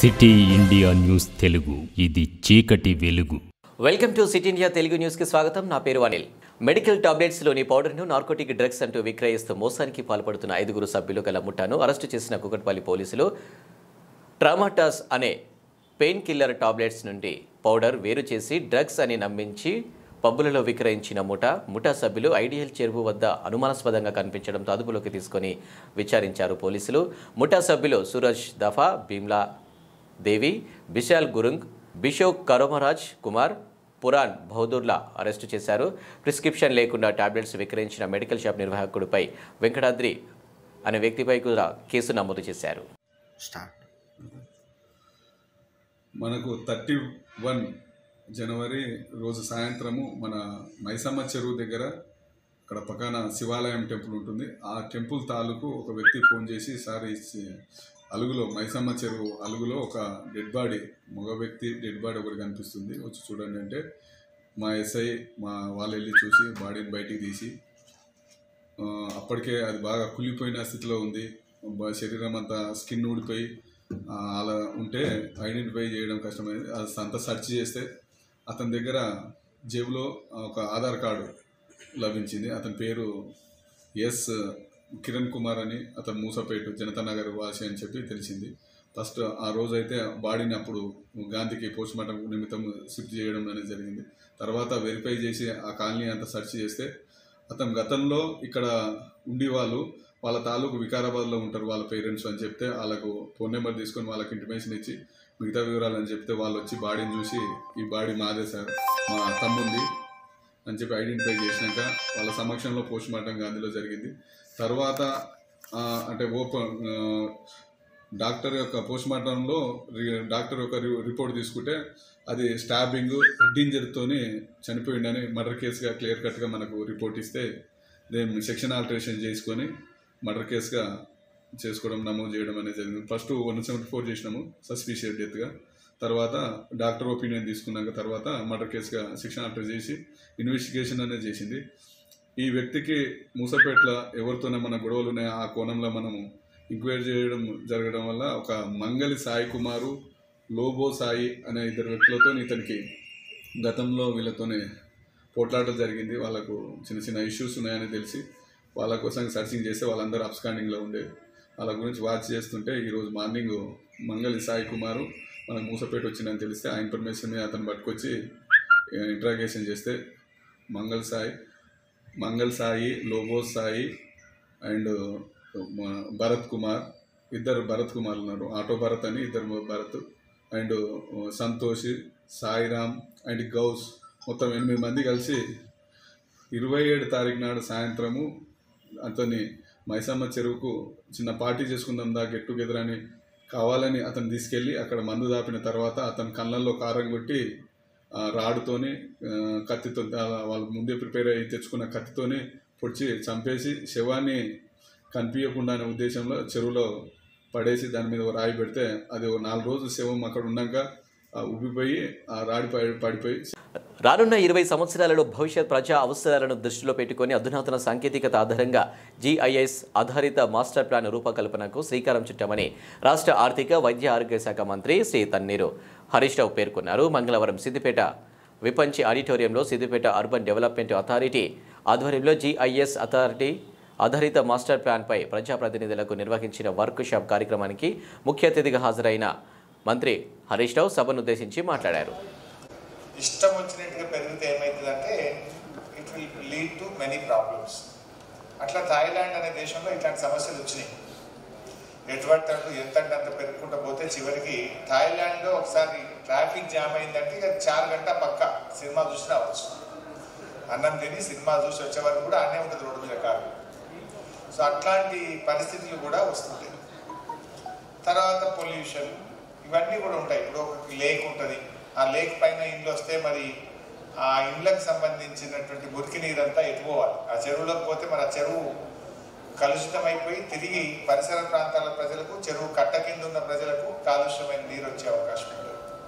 City India news Telugu ఇది చీకటి వెలుగు welcome to city India Telugu news కి స్వాగతం నా పేరు అనిల్ మెడికల్ టాబ్లెట్స్ లోని పౌడర్ను నార్కోటిక్ డ్రగ్స్ అంటూ విక్రయిస్తూ మోసానికి పాల్పడుతున్న ఐదుగురు సభ్యులు గల ముఠాను అరెస్టు చేసిన కుకట్పల్లి పోలీసులు ట్రామాటాస్ అనే పెయిన్ కిల్లర్ టాబ్లెట్స్ నుండి పౌడర్ వేరు చేసి డ్రగ్స్ అని నమ్మించి పబ్బులలో విక్రయించిన ముఠా ముఠా సభ్యులు ఐడియల్ చెరువు వద్ద అనుమానాస్పదంగా కనిపించడంతో అదుపులోకి తీసుకొని విచారించారు పోలీసులు ముఠా సభ్యులు సూరజ్ దఫా భీమ్లా దేవి బిశాల్ గురుంగ్ బిషోక్ కరోమరాజ్ కుమార్ పురాణ్ బహదూర్లా అరెస్టు చేశారు ప్రిస్క్రిప్షన్ లేకుండా టాబ్లెట్స్ విక్రయించిన మెడికల్ షాప్ నిర్వాహకుడిపై వెంకటాద్రి అనే వ్యక్తిపై కూడా కేసు నమోదు చేశారు స్టార్ట్ మనకు థర్టీ వన్ జనవరి రోజు సాయంత్రము మన మైసమ్మ చెరువు దగ్గర అక్కడ పక్కన శివాలయం టెంపుల్ ఉంటుంది ఆ టెంపుల్ తాలూకు ఒక వ్యక్తి ఫోన్ చేసి సార్ ఈ సి- అలుగులో మైసమ్మ చెరువు అలుగులో ఒక డెడ్ బాడీ మగ వ్యక్తి డెడ్ బాడీ ఒకటి కనిపిస్తుంది వచ్చి చూడండి అంటే మా ఎస్ఐ మా వాళ్ళు వెళ్ళి చూసి బాడీని బయటికి తీసి ఆ, అప్పటికే అది బాగా కుళ్ళిపోయిన స్థితిలో ఉంది బా- శరీరం అంతా స్కిన్ ఊడిపోయి ఆ, అలా ఉంటే ఐడెంటిఫై చేయడం కష్టమైంది అది అంతా సెర్చ్ చేస్తే అతని దగ్గర జేబులో ఒక ఆధార్ కార్డు లభించింది అతని పేరు ఎస్ కిరణ్ కుమార్ అని అతను మూసపేట జనతా నగర్ వాసి అని చెప్పి తెలిసింది ఫస్ట్ ఆ రోజు అయితే బాడీని అప్పుడు గాంధీకి పోస్ట్ మార్టం నిమిత్తం షిఫ్ట్ చేయడం అనేది జరిగింది తర్వాత వెరిఫై చేసి ఆ కాలనీ అంతా సెర్చ్ చేస్తే అతను గతంలో ఇక్కడ ఉండి వాళ్ళు వాళ్ళ తాలూకు వికారాబాద్లో ఉంటారు వాళ్ళ పేరెంట్స్ అని చెప్తే వాళ్ళకు ఫోన్ నెంబర్ తీసుకొని వాళ్ళకి ఇంటిమేషన్ ఇచ్చి మిగతా వివరాలు అని చెప్తే వాళ్ళు వచ్చి బాడీని చూసి ఈ బాడీ మాదే సార్ మా తమ్ముంది అని చెప్పి ఐడెంటిఫై చేసినాక వాళ్ళ సమక్షంలో పోస్ట్ మార్టం గాంధీలో జరిగింది తర్వాత ఆ, అంటే ఓపెన్ ఆ, డాక్టర్ యొక్క పోస్ట్ మార్టంలో రి- డాక్టర్ యొక్క రి- రిపోర్ట్ తీసుకుంటే అది స్టాబింగ్ హెడ్ ఇంజరీతోని చనిపోయిండని మర్డర్ కేసుగా క్లియర్ కట్గా మనకు రిపోర్ట్ ఇస్తే దేని సెక్షన్ ఆల్టరేషన్ చేసుకొని మర్డర్ కేసుగా చేసుకోవడం నమోదు చేయడం అనేది జరిగింది ఫస్ట్ వన్ సెవెంటీ ఫోర్ చేసినాము సస్పీషియస్ డెత్గా తర్వాత డాక్టర్ ఒపీనియన్ తీసుకున్నాక తర్వాత మర్డర్ కేసుగా సెక్షన్ ఆల్టర్ చేసి ఇన్వెస్టిగేషన్ అనేది చేసింది ఈ వ్యక్తికి మూసపేటల ఎవరితోనే మన గొడవలు ఉన్నాయో ఆ కోణంలో మనము ఎంక్వైరీ చేయడం జరగడం వల్ల ఒక మంగలి సాయి కుమారు లోబో సాయి అనే ఇద్దరు వ్యక్తులతో ఇతనికి గతంలో వీళ్ళతోనే పోట్లాట జరిగింది వాళ్ళకు చిన్న చిన్న ఇష్యూస్ ఉన్నాయని తెలిసి వాళ్ళ కోసం సర్చింగ్ చేస్తే వాళ్ళందరూ అప్స్కాండింగ్లో ఉండే వాళ్ళ గురించి వాచ్ చేస్తుంటే ఈరోజు మార్నింగ్ మంగలి సాయి కుమారు మనకు మూసపేట వచ్చిందని తెలిస్తే ఆ ఇన్ఫర్మేషన్ మీద అతను పట్టుకొచ్చి ఇంట్రాగేషన్ చేస్తే మంగల్ సాయి మంగల్ సాయి లోబో సాయి అండ్ మ- భరత్ కుమార్ ఇద్దరు భరత్ కుమార్ ఉన్నారు ఆటో భరత్ అని ఇద్దరు భరత్ అండ్ సంతోష్ సాయిరామ్ అండ్ గౌస్ మొత్తం ఎనిమిది మంది కలిసి ఇరవై ఏడు తారీఖు నాడు సాయంత్రము అతన్ని మైసమ్మ చెరువుకు చిన్న పార్టీ చేసుకుందాం దా గెట్ టుగెదర్ అని కావాలని అతను తీసుకెళ్ళి అక్కడ మందు దాపిన తర్వాత అతని కళ్ళల్లో కారం కొట్టి ఆ, రాడుతోని ఆ, కత్తితో ఆ, వాళ్ళు ముందే ప్రిపేర్ అయ్యి తెచ్చుకున్న కత్తితోని పొడిచి చంపేసి శవాన్ని కనిపించకుండా అనే ఉద్దేశంలో చెరువులో పడేసి దాని మీద ఓ రాయి పెడితే అది ఓ నాలుగు రోజులు శవం అక్కడ ఉన్నాక ఆ, ఉబ్బిపోయి ఆ రాడి పడి- పడిపోయి రానున్న ఇరవై సంవత్సరాలలో భవిష్యత్ ప్రజా అవసరాలను దృష్టిలో పెట్టుకొని అధునాతన సాంకేతికత ఆధారంగా జీఐఎస్ ఆధారిత మాస్టర్ ప్లాన్ రూపకల్పనకు శ్రీకారం చుట్టామని రాష్ట్ర ఆర్థిక వైద్య ఆరోగ్య శాఖ మంత్రి శ్రీ తన్నీరు హరీష్ రావు పేర్కొన్నారు మంగళవారం సిద్దిపేట విపంచి ఆడిటోరియంలో సిద్దిపేట అర్బన్ డెవలప్మెంట్ అథారిటీ ఆధ్వర్యంలో జీఐఎస్ అథారిటీ ఆధారిత మాస్టర్ ప్లాన్పై ప్రజాప్రతినిధులకు నిర్వహించిన వర్క్ షాప్ కార్యక్రమానికి ముఖ్య అతిథిగా హాజరైన మంత్రి హరీష్ రావు సభనుద్దేశించి మాట్లాడారు ఇష్టం వచ్చినట్టుగా పెరిగితే ఏమవుతుందంటే it will lead to many problems అట్లా థాయిలాండ్ అనే దేశంలో ఇట్లాంటి సమస్యలు వచ్చినాయి ఎటువంటి అటు ఎంత అంటే అంత పెరుగుకుంటూ పోతే చివరికి థాయిలాండ్లో ఒకసారి ట్రాఫిక్ జామ్ అయిందంటే ఇక చార్ గంట పక్క సినిమా చూసి రావచ్చు అన్నం తిని సినిమా చూసి వచ్చే వరకు కూడా అన్నే ఉంటుంది రోడ్డు మీద కారు సో అట్లాంటి పరిస్థితులు కూడా వస్తుంటాయి తర్వాత పొల్యూషన్ ఇవన్నీ కూడా ఉంటాయి ఇప్పుడు ఒక లేక్ ఉంటుంది ఆ లేక్ పైన ఇండ్లు వస్తే మరి ఆ ఇండ్లకు సంబంధించినటువంటి మురికి నీరంతా ఎత్తుకోవాలి ఆ చెరువులోకి పోతే మరి ఆ చెరువు కలుషితమైపోయి తిరిగి పరిసర ప్రాంతాల ప్రజలకు చెరువు కట్ట కింద ఉన్న ప్రజలకు కాలుష్యమైన నీరు వచ్చే అవకాశం ఉంది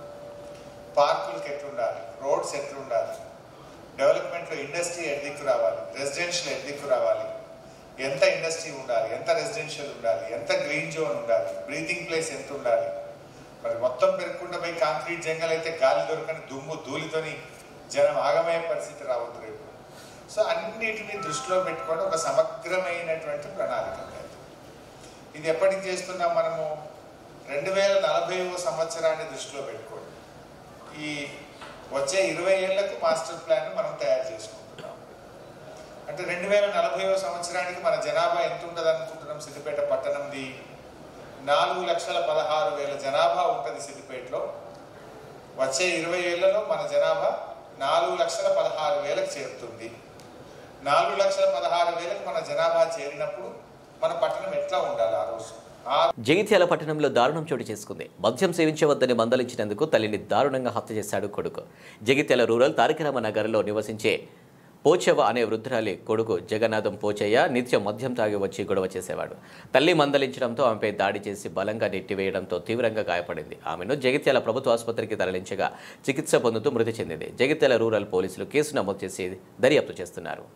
పార్కులకు ఎట్లుండాలి రోడ్స్ ఎట్లుండాలి డెవలప్మెంట్లో ఇండస్ట్రీ ఎడ్దిక్కు రావాలి రెసిడెన్షియల్ ఎడ్దిక్కు రావాలి ఎంత ఇండస్ట్రీ ఉండాలి ఎంత రెసిడెన్షియల్ ఉండాలి ఎంత గ్రీన్ జోన్ ఉండాలి బ్రీతింగ్ ప్లేస్ ఎంత ఉండాలి మరి మొత్తం మొత్తం పెరగకుండా పోయి కాంక్రీట్ జంగల్ అయితే గాలి దొరకని దుమ్ము ధూళితోని జనం ఆగమయ్యే పరిస్థితి రావద్దు రేపు సో అన్నిటిని దృష్టిలో పెట్టుకొని ఒక సమగ్రమైనటువంటి ప్రణాళిక ఉంది. ఇది ఎప్పటికి చేస్తున్నాం మనము రెండు వేల నలభైవ సంవత్సరాన్ని దృష్టిలో పెట్టుకోండి ఈ వచ్చే ఇరవై ఏళ్లకు మాస్టర్ ప్లాన్ మనం తయారు చేసుకుంటున్నాం అంటే రెండు వేల నలభైవ సంవత్సరానికి మన జనాభా ఎంత ఉంటుంది అనుకుంటున్నాం సిద్దిపేట పట్టణంది నాలుగు లక్షల పదహారు వేల జనాభా ఉంటుంది సిద్దిపేటలో వచ్చే ఇరవై ఏళ్లలో మన జనాభా నాలుగు లక్షల పదహారు వేలకు చేరుతుంది నాలుగు లక్షల పదహారు వేలకు మన జనాభా చేరినప్పుడు మన పట్టణం ఎట్లా ఉండాలి ఆ రోజు ఆ జగిత్యాల పట్టణంలో దారుణం చోటు చేసుకుంది మద్యం సేవించవద్దని మందలించినందుకు తల్లిని దారుణంగా హత్య చేశాడు కొడుకు జగిత్యాల రూరల్ తారకరామ నగర్లో నివసించే పోచవ అనే వృద్ధురాలి కొడుకు జగన్నాథం పోచయ్య నిత్యం మద్యం తాగి వచ్చి గొడవ చేసేవాడు తల్లి మందలించడంతో ఆమెపై దాడి చేసి బలంగా నెట్టివేయడంతో తీవ్రంగా గాయపడింది ఆమెను జగిత్యాల ప్రభుత్వ ఆసుపత్రికి తరలించగా చికిత్స పొందుతూ మృతి చెందింది జగిత్యాల రూరల్ పోలీసులు కేసు నమోదు చేసి దర్యాప్తు చేస్తున్నారు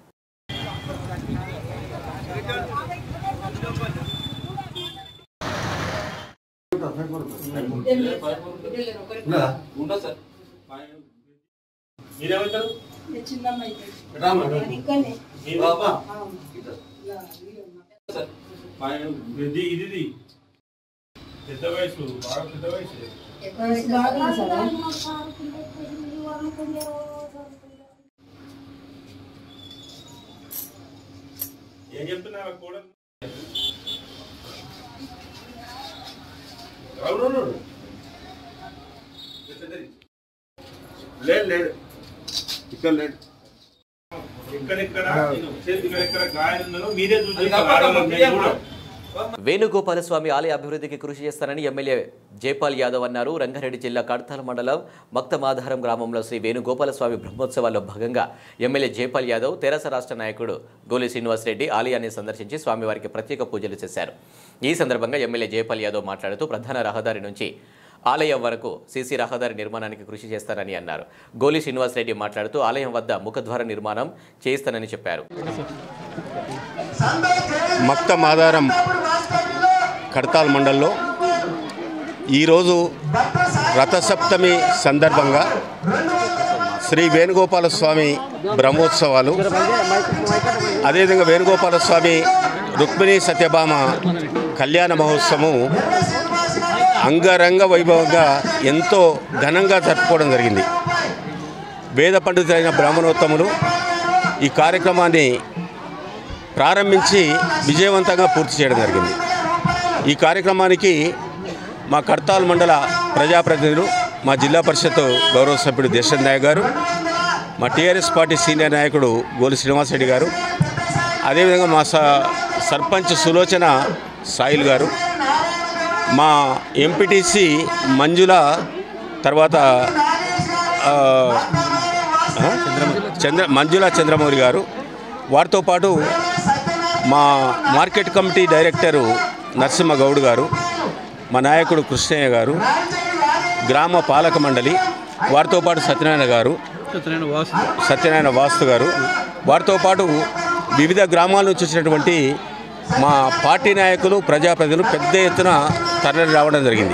మీరేమంటారు చిన్నమ్మ అయితే రామా ఇక్కడనే బాబా ఆ, ఇది ఇది ఇది. పెద్ద వయసు బాగా పెద్ద వయసు బాగుంది సార్ ఏం చెప్తున్నా కూడా అవును లేదు లేదు ఇక్కడ లేడు ఎక్కడెక్కడ చేతి ఎక్కడ గాయాలు ఉన్నదో మీరే చూసి ఆడవాళ్ళు మేము చూడం. వేణుగోపాలస్వామి ఆలయ అభివృద్ధికి కృషి చేస్తానని ఎమ్మెల్యే జైపాల్ యాదవ్ అన్నారు రంగారెడ్డి జిల్లా కడతాల మండలం మక్తమాధారం గ్రామంలో శ్రీ వేణుగోపాలస్వామి బ్రహ్మోత్సవాల్లో భాగంగా ఎమ్మెల్యే జైపాల్ యాదవ్ తెరాస రాష్ట్ర నాయకుడు గోలి శ్రీనివాసరెడ్డి ఆలయాన్ని సందర్శించి స్వామివారికి ప్రత్యేక పూజలు చేశారు ఈ సందర్భంగా ఎమ్మెల్యే జైపాల్ యాదవ్ మాట్లాడుతూ ప్రధాన రహదారి నుంచి ఆలయం వరకు సీసీ రహదారి నిర్మాణానికి కృషి చేస్తారని అన్నారు గోలి శ్రీనివాసరెడ్డి మాట్లాడుతూ ఆలయం వద్ద ముఖద్వార నిర్మాణం చేయిస్తానని చెప్పారు మక్త మాదారం కడతాల్ మండల్లో ఈరోజు రథసప్తమి సందర్భంగా శ్రీ వేణుగోపాల స్వామి బ్రహ్మోత్సవాలు అదేవిధంగా వేణుగోపాల స్వామి రుక్మిణి సత్యభామ కళ్యాణ మహోత్సవం అంగరంగ వైభవంగా ఎంతో ఘనంగా జరుపుకోవడం జరిగింది వేద పండితులైన బ్రాహ్మణోత్తములు ఈ కార్యక్రమాన్ని ప్రారంభించి విజయవంతంగా పూర్తి చేయడం జరిగింది ఈ కార్యక్రమానికి మా కడతాల్ మండల ప్రజాప్రతినిధులు మా జిల్లా పరిషత్ గౌరవ సభ్యుడు దేశన్ నాయక్ గారు మా టీఆర్ఎస్ పార్టీ సీనియర్ నాయకుడు గోలి శ్రీనివాసరెడ్డి గారు అదేవిధంగా మా స సర్పంచ్ సులోచన సాయిల్ గారు మా ఎంపీటీసీ మంజుల తర్వాత ఆ, ఆ? చంద్ర మంజుల చంద్రమౌళి గారు వారితో పాటు మా market committee director Narasimha Goud garu మా నాయకుడు కృష్ణయ్య గారు గ్రామ పాలక మండలి వారితో పాటు సత్యనారాయణ గారు సత్యనారాయణ వాస్తు గారు వారితో పాటు వివిధ గ్రామాల నుంచి వచ్చినటువంటి మా పార్టీ నాయకులు ప్రజాప్రతినిధులు పెద్ద ఎత్తున తరలి రావడం జరిగింది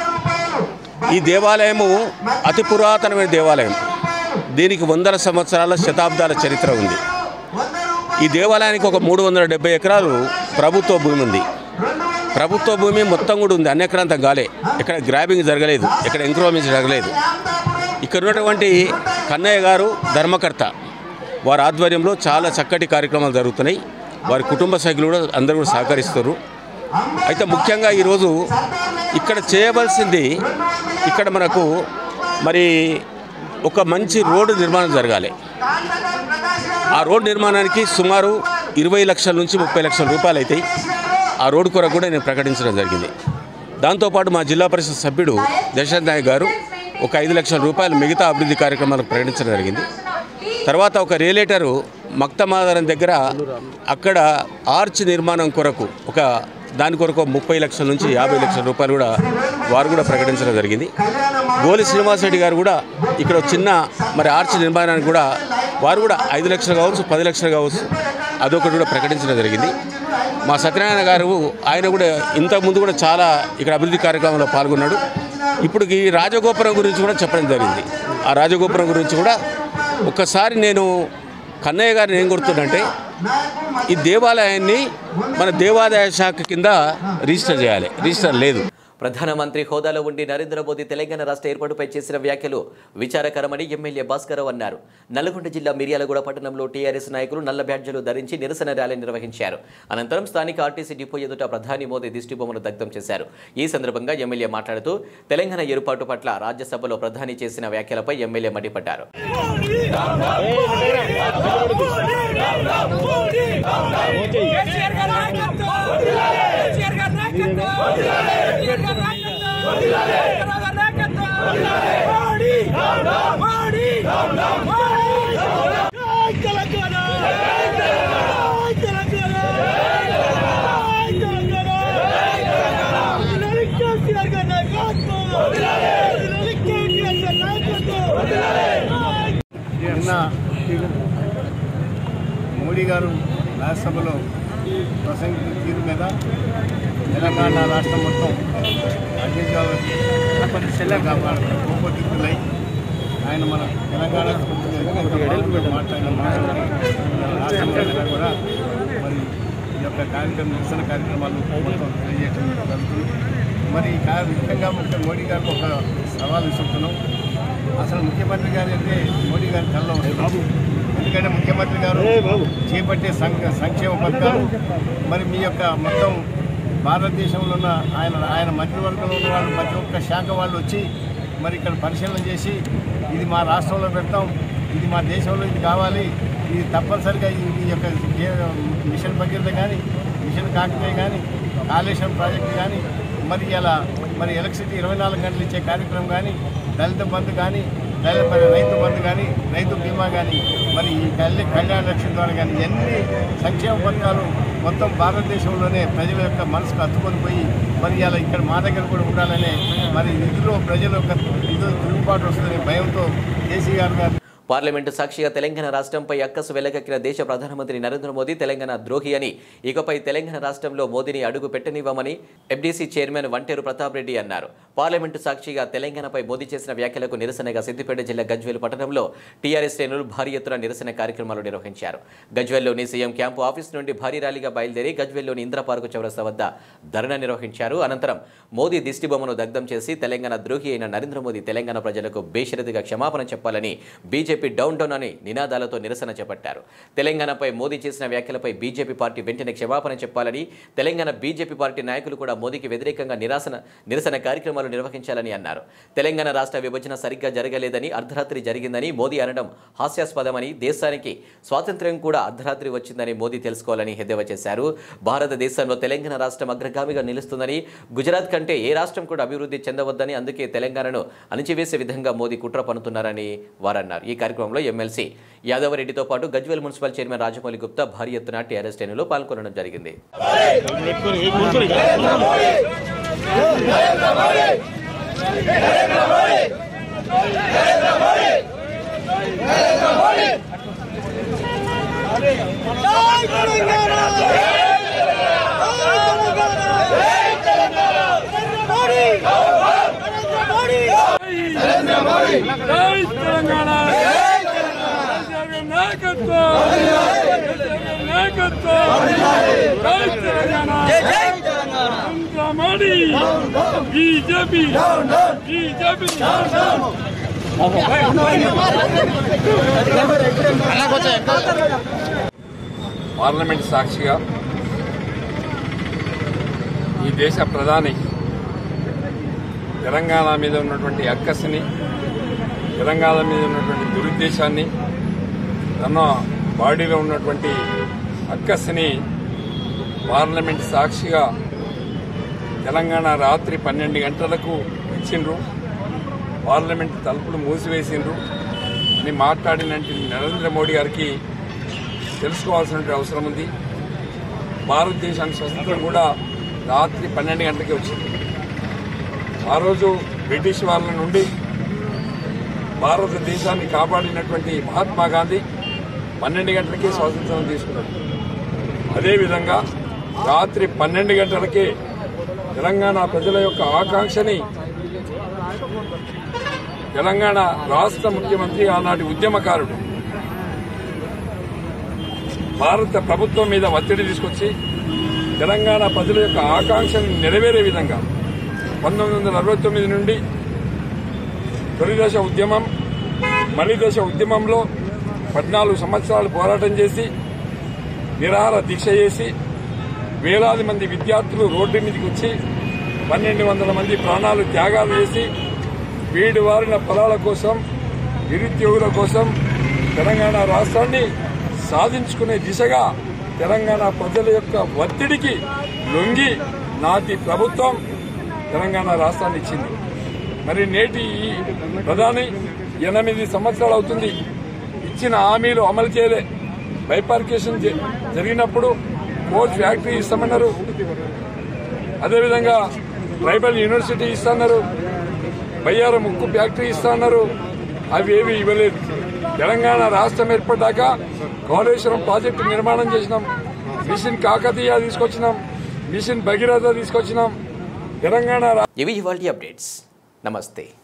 ఈ దేవాలయము అతి పురాతనమైన దేవాలయం దీనికి వందల సంవత్సరాల శతాబ్దాల చరిత్ర ఉంది ఈ దేవాలయానికి ఒక మూడు వందల డెబ్బై ఎకరాలు ప్రభుత్వ భూమి ఉంది ప్రభుత్వ భూమి మొత్తం కూడా ఉంది అన్ని ఎకరాంత గాలే ఇక్కడ గ్రాబింగ్ జరగలేదు ఇక్కడ ఎంక్రోమెంట్స్ జరగలేదు ఇక్కడ ఉన్నటువంటి కన్నయ్య గారు ధర్మకర్త వారి ఆధ్వర్యంలో చాలా చక్కటి కార్యక్రమాలు జరుగుతున్నాయి వారి కుటుంబ సభ్యులు కూడా అందరూ కూడా సహకరిస్తారు అయితే ముఖ్యంగా ఈరోజు ఇక్కడ చేయవలసింది ఇక్కడ మనకు మరి ఒక మంచి రోడ్డు నిర్మాణం జరగాలి ఆ రోడ్డు నిర్మాణానికి సుమారు ఇరవై లక్షల నుంచి ముప్పై లక్షల రూపాయలు అవుతాయి ఆ రోడ్డు కొరకు కూడా నేను ప్రకటించడం జరిగింది దాంతోపాటు మా జిల్లా పరిషత్ సభ్యుడు దశరథ్ నాయక్ గారు ఒక ఐదు లక్షల రూపాయలు మిగతా అభివృద్ధి కార్యక్రమాలకు ప్రకటించడం జరిగింది తర్వాత ఒక రియలేటరు మక్తమాధారం దగ్గర అక్కడ ఆర్చ్ నిర్మాణం కొరకు ఒక దాని కొరకు ఒక ముప్పై లక్షల నుంచి యాభై లక్షల రూపాయలు కూడా వారు కూడా ప్రకటించడం జరిగింది గోలి శ్రీనివాసరెడ్డి గారు కూడా ఇక్కడ ఒక చిన్న మరి ఆర్చ్ నిర్మాణానికి కూడా వారు కూడా ఐదు లక్షలు కావచ్చు పది లక్షలు కావచ్చు అదొకటి కూడా ప్రకటించడం జరిగింది మా సత్యనారాయణ గారు ఆయన కూడా ఇంతకుముందు కూడా చాలా ఇక్కడ అభివృద్ధి కార్యక్రమంలో పాల్గొన్నాడు ఇప్పుడు ఈ రాజగోపురం గురించి కూడా చెప్పడం జరిగింది ఆ రాజగోపురం గురించి కూడా ఒక్కసారి నేను కన్నయ్య గారిని ఏం గుర్తుందంటే ఈ దేవాలయాన్ని మన దేవాదాయ శాఖ కింద రిజిస్టర్ చేయాలి రిజిస్టర్ లేదు ప్రధానమంత్రి హోదాలో ఉండి నరేంద్ర మోదీ తెలంగాణ రాష్ట్ర ఏర్పాటుపై చేసిన వ్యాఖ్యలు విచారకరమని ఎమ్మెల్యే భాస్కరరావు అన్నారు నల్గొండ జిల్లా మిర్యాలగూడ పట్టణంలో టీఆర్ఎస్ నాయకులు నల్ల బ్యాడ్జీలు ధరించి నిరసన ర్యాలీ నిర్వహించారు అనంతరం స్థానిక ఆర్టీసీ డిపో ఎదుట ప్రధాని మోదీ దిష్టిబొమ్మను దగ్ధం చేశారు ఈ సందర్భంగా ఎమ్మెల్యే మాట్లాడుతూ తెలంగాణ ఏర్పాటు పట్ల రాజ్యసభలో ప్రధాని చేసిన వ్యాఖ్యలపై ఎమ్మెల్యే మండిపడ్డారు కేసీఆర్ గారి నాయకత్వం కేసీఆర్ గారి నాయకత్వం కేసీఆర్ గారి నాయకత్వం కేసీఆర్ గారి నాయకత్వం మోడీ మోడీ మోడీ జై తెలంగాణ జై తెలంగాణ జై తెలంగాణ కేసీఆర్ గారి నాయకత్వం కేసీఆర్ గారి నాయకత్వం నిన్న మోడీ గారు రాజ్యసభలో ప్రసంగించిన తీరు మీద తెలంగాణ రాష్ట్రం మొత్తం కోపతిత్తులై ఆయన మన తెలంగాణ మాట్లాడిన మాటలు రాష్ట్రంలో కూడా మరి ఈ యొక్క కార్యక్రమం నిరసన కార్యక్రమాలు మొత్తం తెలియజేయడం జరుగుతుంది మరి ఈ కా- ముఖ్యంగా ముఖ్య మోడీ గారికి ఒక సవాల్ విసురుతున్నాం అసలు ముఖ్యమంత్రి గారు అంటే మోడీ గారి కల్లో వస్తుంది ఎందుకంటే ముఖ్యమంత్రి గారు చేపట్టే సంక్ష సంక్షేమ పథకాలు మరి మీ యొక్క మొత్తం భారతదేశంలో ఉన్న ఆయన ఆయన మంత్రివర్గంలో ఉన్న వాళ్ళు ప్రతి ఒక్క శాఖ వాళ్ళు వచ్చి మరి ఇక్కడ పరిశీలన చేసి ఇది మా రాష్ట్రంలో పెడతాం ఇది మా దేశంలో ఇది కావాలి ఇది తప్పనిసరిగా ఈ ఈ యొక్క కే- మిషన్ భగీరథ కానీ మిషన్ కాకతీయ కానీ కాళేశ్వరం ప్రాజెక్టు కానీ మరి ఇలా మరి ఎలక్ట్రిసిటీ ఇరవై నాలుగు గంటలు ఇచ్చే కార్యక్రమం కానీ దళిత బంధు కానీ దళిత మరి రైతు బంధు కానీ రైతు బీమా కానీ మరి ఈ కళ్యాణ కళ్యాణ లక్ష్యం ద్వారా కానీ ఎన్ని సంక్షేమ పథకాలు మొత్తం భారతదేశంలోనే ప్రజల యొక్క మనసుకు అత్తుకొని పోయి మరి ఇలా ఇక్కడ మా దగ్గర కూడా ఉండాలనే మరి ఇందులో ప్రజల యొక్క ఇది తిరుగుబాటు వస్తుందనే భయంతో కేసీఆర్ గారు పార్లమెంటు సాక్షిగా తెలంగాణ రాష్ట్రంపై అక్కసు వెలగక్కిన దేశ ప్రధానమంత్రి నరేంద్ర మోదీ తెలంగాణ ద్రోహి అని ఇకపై తెలంగాణ రాష్ట్రంలో మోదీని అడుగు పెట్టనివ్వమని ఎఫ్డీసీ చైర్మన్ వంటేరు ప్రతాప్ రెడ్డి అన్నారు పార్లమెంటు సాక్షిగా తెలంగాణపై మోదీ చేసిన వ్యాఖ్యలకు నిరసనగా సిద్దిపేట జిల్లా గజ్వేల్ పట్టణంలో టీఆర్ఎస్ శ్రేణులు భారీ ఎత్తున నిరసన కార్యక్రమాలు నిర్వహించారు గజ్వేల్లోని సీఎం క్యాంపు ఆఫీస్ నుండి భారీ ర్యాలీగా బయలుదేరి గజ్వేల్లోని ఇందిరా పార్కు చౌరస్తా వద్ద ధర్నా నిర్వహించారు అనంతరం మోదీ దిష్టిబొమ్మను దగ్ధం చేసి తెలంగాణ ద్రోహి అయిన నరేంద్ర మోదీ తెలంగాణ ప్రజలకు బేషరతుగా క్షమాపణ చెప్పాలని బీజేపీ డౌన్ డౌన్ అని నినాదాలతో నిరసన చేపట్టారు తెలంగాణపై మోదీ చేసిన వ్యాఖ్యలపై బీజేపీ పార్టీ వెంటనే క్షమాపణ చెప్పాలని తెలంగాణ బీజేపీ పార్టీ నాయకులు కూడా మోదీకి వ్యతిరేకంగా నిరాసన నిరసన కార్యక్రమాలు నిర్వహించాలని అన్నారు తెలంగాణ రాష్ట్ర విభజన సరిగ్గా జరగలేదని అర్ధరాత్రి జరిగిందని మోదీ అనడం హాస్యాస్పదమని దేశానికి స్వాతంత్ర్యం కూడా అర్ధరాత్రి వచ్చిందని మోదీ తెలుసుకోవాలని ఎద్దేవా చేశారు భారతదేశంలో తెలంగాణ రాష్ట్రం అగ్రగామిగా నిలుస్తుందని గుజరాత్ కంటే ఏ రాష్ట్రం కూడా అభివృద్ధి చెందవద్దని అందుకే తెలంగాణను అణిచివేసే విధంగా మోదీ కుట్ర పన్నుతున్నారని వారన్నారు ఈ కార్యక్రమంలో ఎమ్మెల్సీ యాదవరెడ్డితో పాటు గజ్వేల్ మున్సిపల్ చైర్మన్ రాజమౌళి గుప్తా భారీ ఎత్తున టీఆర్ఎస్ శ్రేణులు పాల్గొనడం జరిగింది బీజేపీ బీజేపీ పార్లమెంట్ సాక్షిగా ఈ దేశ ప్రధాని తెలంగాణ మీద ఉన్నటువంటి అక్కస్ని తెలంగాణ మీద ఉన్నటువంటి దురుద్దేశాన్ని తన బాడీలో ఉన్నటువంటి అక్కస్ని పార్లమెంట్ సాక్షిగా తెలంగాణ రాత్రి పన్నెండు గంటలకు ఇచ్చిండ్రు పార్లమెంట్ తలుపులు మూసివేసిండ్రు అని మాట్లాడినట్టు నరేంద్ర మోడీ గారికి తెలుసుకోవాల్సిన అవసరం ఉంది భారతదేశానికి స్వతంత్రం కూడా రాత్రి పన్నెండు గంటలకే వచ్చింది ఆ రోజు బ్రిటిష్ వాళ్ళ నుండి భారతదేశాన్ని కాపాడినటువంటి మహాత్మా గాంధీ పన్నెండు గంటలకే స్వాతంత్రం తీసుకున్నాడు అదేవిధంగా రాత్రి పన్నెండు గంటలకే తెలంగాణ ప్రజల యొక్క ఆకాంక్షని తెలంగాణ రాష్ట్ర ముఖ్యమంత్రి ఆనాటి ఉద్యమకారుడు భారత ప్రభుత్వం మీద ఒత్తిడి తీసుకొచ్చి తెలంగాణ ప్రజల యొక్క ఆకాంక్షను నెరవేరే విధంగా పంతొమ్మిది వందల అరవై తొమ్మిది నుండి తొలిదశ ఉద్యమం మలిదశ ఉద్యమంలో పద్నాలుగు సంవత్సరాలు పోరాటం చేసి నిరాహార దీక్ష చేసి వేలాది మంది విద్యార్థులు రోడ్డు మీదకి వచ్చి పన్నెండు వందల మంది ప్రాణాలు త్యాగాలు చేసి వీడి వారిన పొలాల కోసం నిరుద్యోగుల కోసం తెలంగాణ రాష్ట్రాన్ని సాధించుకునే దిశగా తెలంగాణ ప్రజల యొక్క ఒత్తిడికి లొంగి నాటి ప్రభుత్వం తెలంగాణ రాష్ట్రాన్ని ఇచ్చింది మరి నేటి ఈ ప్రధాని ఎనిమిది సంవత్సరాలు అవుతుంది ఇచ్చిన హామీలు అమలు చేయలే బైపార్కేషన్ జ- జరిగినప్పుడు కోచ్ ఫ్యాక్టరీ ఇస్తామన్నారు అదేవిధంగా ట్రైబల్ యూనివర్సిటీ ఇస్తాన్నారు బయ్యారం ముక్కు ఫ్యాక్టరీ ఇస్తాన్నారు అవి ఏవి ఇవ్వలేదు తెలంగాణ రాష్ట్రం ఏర్పడ్డాక కాళేశ్వరం ప్రాజెక్టు నిర్మాణం చేసినాం మిషన్ కాకతీయ తీసుకొచ్చినాం మిషన్ భగీరథ తీసుకొచ్చినాం తెలంగాణ రా- ఇవి ఇవాళ అప్డేట్స్ నమస్తే